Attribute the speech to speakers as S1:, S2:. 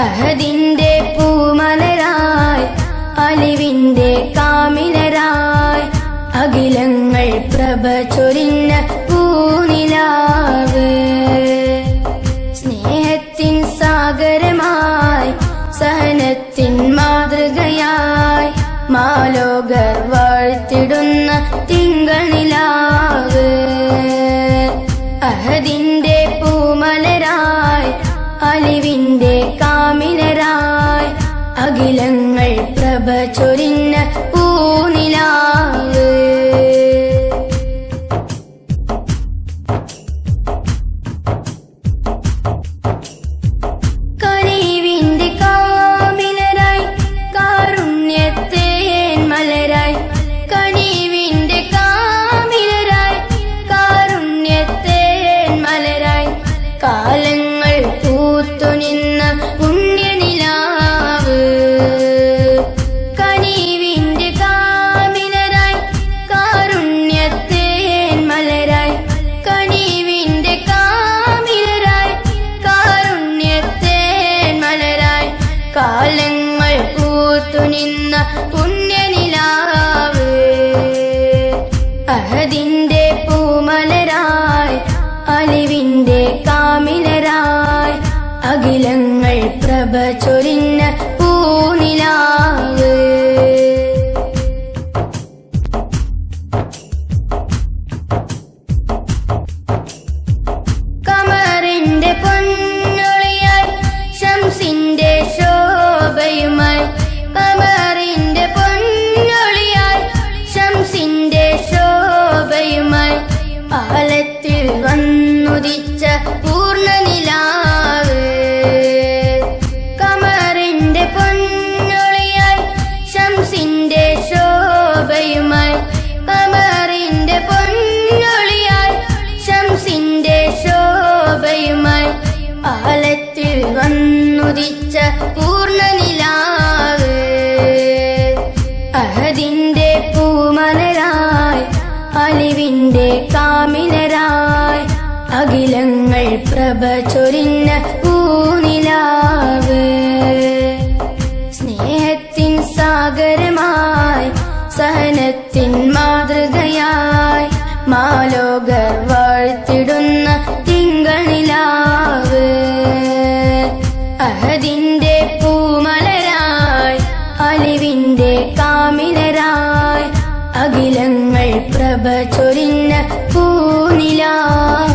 S1: അഹദിന്റെ പൂമലരായി അലിവിന്റെ കാമിലരായി അഖിലങ്ങൾ പ്രഭ ചൊരിഞ്ഞ പൂനിലാവ് സ്നേഹത്തിൻ സാഗരമായി സഹനത്തിൻ മാതൃകയായി മാലോകർ വാഴ്ത്തിടുന്ന തിങ്കളിലാവ് അഹദിന്റെ പൂമലരായി അലിവിന്റെ കാമിലരായി അഖിലങ്ങൾ പ്രഭ ചൊരിഞ്ഞ പൂനിലാവ് കനിവിന്റെ കാമിലരായി കാരുണ്യത്തേൻ മലരായി കനിവിന്റെ കാമിലരായി കാരുണ്യത്തേൻ മലരായി കാലങ്ങൾ പൂത്തുനിന്ന പുണ്യനിലാവ് കനിവിന്റെ കാമിലരായി കാരുണ്യത്തേൻ മലരായി കനിവിന്റെ കാമിലരായി കാരുണ്യത്തേൻ മലരായി കാലങ്ങൾ പൂത്തുനിന്ന പുണ്യനിലാവ് അഹദിന്റെ പൂമലരായി അലിവിന്റെ കാമിലരായി അഖിലങ്ങൾ പ്രഭ ചൊരിഞ്ഞ പൂനിലാവ് കമറിന്റെ പൊന്നൊളിയായി ശംസിന്റെ ശോഭയുമായി കമറിന്റെ പൊന്നൊളിയായി ശംസിന്റെ ശോഭയുമായി പാലത്തിൽ വന്നുദിച്ച പൂർണ്ണനിലാവ് കമറിന്റെ പൊന്നൊളിയായി ശംസിന്റെ ശോഭയുമായി കമറിന്റെ പൊന്നൊളിയായി ശംസിന്റെ ശോഭയുമായി പാലത്തിൽ വന്നുദിച്ച പൂർണ്ണനിലാവ് അഹദിന്റെ പൂമലരായി അലിവിന്റെ കാമിലരായി അഖിലങ്ങൾ പ്രഭ ചൊരിഞ്ഞ പൂനിലാവ് സ്നേഹത്തിൻ സാഗരമായി സഹനത്തിൻ മാതൃകയായി മാലോകർ വാഴ്ത്തിടുന്ന തിങ്കളിലാവ് അഹദിന്റെ പൂമലരായി അലിവിന്റെ കാമിലരായി അഖിലങ്ങൾ പ്രഭ ചൊരിഞ്ഞ പൂനിലാവ്